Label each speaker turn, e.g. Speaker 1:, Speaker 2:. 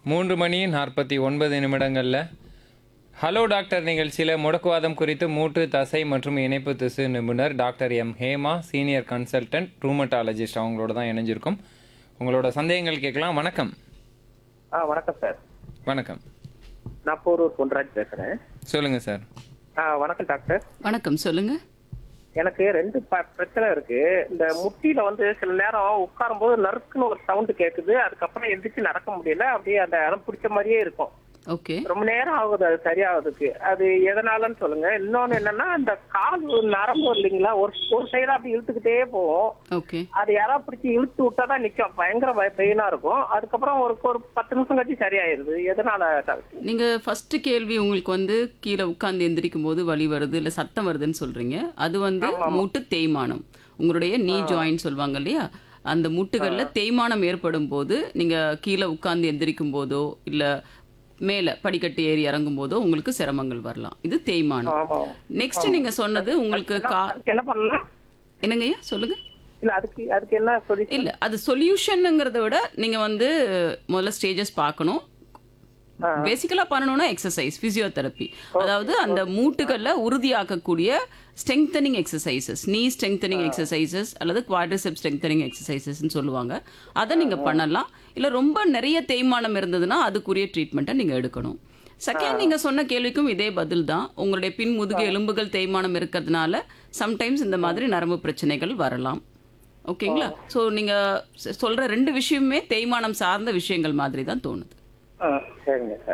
Speaker 1: மூன்று மணி நாற்பத்தி ஒன்பது நிமிடங்களில் ஹலோ டாக்டர் நிகழ்ச்சியில் முடக்குவாதம் குறித்து மூட்டு தசை மற்றும் இணைப்பு திசு நிபுணர் doctor M Hema senior consultant rheumatologist அவங்களோட தான் இணைஞ்சிருக்கோம் உங்களோட சந்தேகங்கள் கேட்கலாம் வணக்கம்
Speaker 2: ஆ வணக்கம் சார்
Speaker 1: வணக்கம்
Speaker 2: நான் போரூர் பொன்ராஜ் பேசுறேன்
Speaker 1: சொல்லுங்கள் சார்
Speaker 2: ஆ வணக்கம் டாக்டர்
Speaker 3: வணக்கம் சொல்லுங்க
Speaker 2: எனக்கு ரெண்டு ப- பிரச்சனை இருக்கு இந்த முட்டியில வந்து சில நேரம் உட்காரும் போது நறுக்குன்னு ஒரு சவுண்ட் கேக்குது அதுக்கப்புறம் எந்திரிச்சு நடக்க முடியல அப்படியே அந்த இடம் பிடிச்ச மாதிரியே இருக்கும்
Speaker 3: ஓகே
Speaker 2: ரொம்ப நேரம் ஆகுது அது சரியாகுதுக்கு அது எதனாலன்னு சொல்லுங்க இன்னொன்னு என்னன்னா இந்த கால் நரம்பு இல்லைங்களா ஒரு ஒரு சைடா அப்படி இழுத்துக்கிட்டே போகும்
Speaker 3: ஓகே
Speaker 2: அது யாராவது பிடிச்சி இழுத்து விட்டா தான் நிக்கும் பயங்கர பெயினா இருக்கும் அதுக்கப்புறம் ஒரு ஒரு பத்து நிமிஷம் கழிச்சு சரியாயிருது எதனால டாக்டர்
Speaker 3: நீங்க ஃபர்ஸ்ட் கேள்வி உங்களுக்கு வந்து கீழே உட்கார்ந்து எந்திரிக்கும் போது வலி வருது இல்ல சத்தம் வருதுன்னு சொல்றீங்க அது வந்து மூட்டு தேய்மானம் உங்களுடைய நீ ஜாயின் சொல்லுவாங்க இல்லையா அந்த முட்டுகள்ல தேய்மானம் ஏற்படும் போது நீங்க கீழே உட்கார்ந்து எந்திரிக்கும் போதோ இல்ல மேல படிக்கட்டு ஏறி இறங்கும் போதோ உங்களுக்கு சிரமங்கள் வரலாம் இது தேய்மானம்
Speaker 2: ஆமா
Speaker 3: நெக்ஸ்ட் நீங்க சொன்னது உங்களுக்கு கா
Speaker 2: அதுக்கு என்ன பண்ணலாம்
Speaker 3: என்னங்கய்யா சொல்லுங்க
Speaker 2: இல்ல அதுக்கு அதுக்கு என்ன சொல்லி
Speaker 3: இல்ல அது சொல்யூஷனுங்கிறத விட நீங்க வந்து முதல்ல ஸ்டேஜஸ் பார்க்கணும் பேசிக்கலா பண்ணணும்னா எக்ஸசைஸ் பிசியோதெரப்பி அதாவது அந்த மூட்டுகள்ல உறுதியாக்கக்கூடிய strengthening exercises knee strengthening exercises அல்லது குவாட்ரிசெப் ஸ்ட்ரெங்தனிங் எக்ஸசைசஸ்ன்னு சொல்லுவாங்க அதை நீங்க பண்ணலாம் இல்ல ரொம்ப நிறைய தேய்மானம் இருந்ததுன்னா அதுக்குரிய ட்ரீட்மெண்ட்டை நீங்க எடுக்கணும் செகண்ட் நீங்க சொன்ன கேள்விக்கும் இதே பதில் தான் உங்களுடைய பின் முதுகு எலும்புகள் தேய்மானம் இருக்கிறதுனால சம்டைம்ஸ் இந்த மாதிரி நரம்பு பிரச்சனைகள் வரலாம் ஓகேங்களா ஸோ நீங்க சொ- சொல்ற ரெண்டு விஷயமுமே தேய்மானம் சார்ந்த விஷயங்கள் மாதிரி தான் தோணுது
Speaker 2: ஆ, சரிங்க சார்